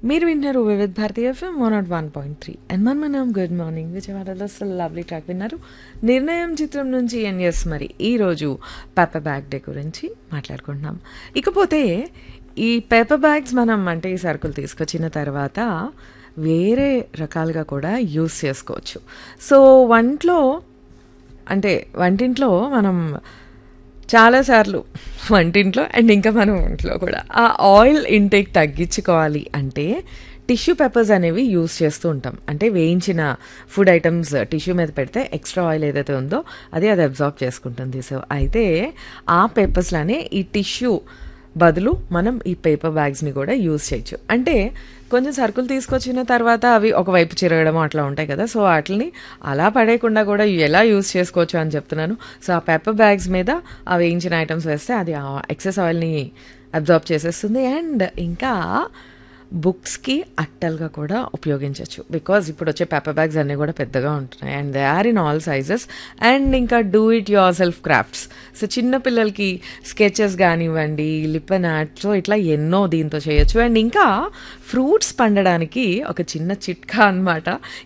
మీరు విన్నారు Vividh Bharati FM one nought one point three and మన మనం గుడ్ మార్నింగ్ విజయవాడలో అసలు లవ్లీ ట్రాక్ విన్నారు నిర్ణయం చిత్రం నుంచి ఎన్ ఎస్ మరి ఈరోజు పేపర్ బ్యాగ్ డే గురించి మాట్లాడుకుంటున్నాం ఇకపోతే ఈ పేపర్ బ్యాగ్స్ మనం అంటే ఈ సరుకులు తీసుకొచ్చిన తర్వాత వేరే రకాలుగా కూడా యూస్ చేసుకోవచ్చు సో వంటలో అంటే వంటింట్లో మనం చాలాసార్లు వంటింట్లో అండ్ ఇంకా మనం ఇంట్లో కూడా ఆ ఆయిల్ ఇంటేక్ తగ్గించుకోవాలి అంటే టిష్యూ పేపర్స్ అనేవి యూస్ చేస్తూ ఉంటాం అంటే వేయించిన ఫుడ్ ఐటమ్స్ టిష్యూ మీద పెడితే ఎక్స్ట్రా ఆయిల్ ఏదైతే ఉందో అది అది అబ్జార్బ్ చేసుకుంటుంది సో అయితే ఆ పేపర్స్లోనే ఈ టిష్యూ బదులు మనం ఈ పేపర్ బ్యాగ్స్ని కూడా యూస్ చేయొచ్చు అంటే కొంచెం సరుకులు తీసుకొచ్చిన తర్వాత అవి ఒకవైపు చిరగడం అట్లా ఉంటాయి కదా సో వాటిని అలా పడేయకుండా కూడా ఎలా యూస్ చేసుకోవచ్చు అని చెప్తున్నాను సో ఆ పేపర్ బ్యాగ్స్ మీద ఆ వేయించిన ఐటమ్స్ వేస్తే అది ఆ ఎక్సెస్ ఆయిల్ని అబ్జార్బ్ చేసేస్తుంది అండ్ ఇంకా బుక్స్కి అట్టలుగా కూడా ఉపయోగించవచ్చు బికాజ్ ఇప్పుడు వచ్చే పేపర్ బ్యాగ్స్ అన్నీ కూడా పెద్దగా ఉంటున్నాయి and they are in all sizes and ఇంకా do it yourself crafts so చిన్న పిల్లలకి స్కెచెస్ కానివ్వండి లిప్ అండ్ ఆర్ట్ సో ఇట్లా ఎన్నో దీంతో చేయొచ్చు అండ్ ఇంకా ఫ్రూట్స్ పండడానికి ఒక చిన్న చిట్కా అనమాట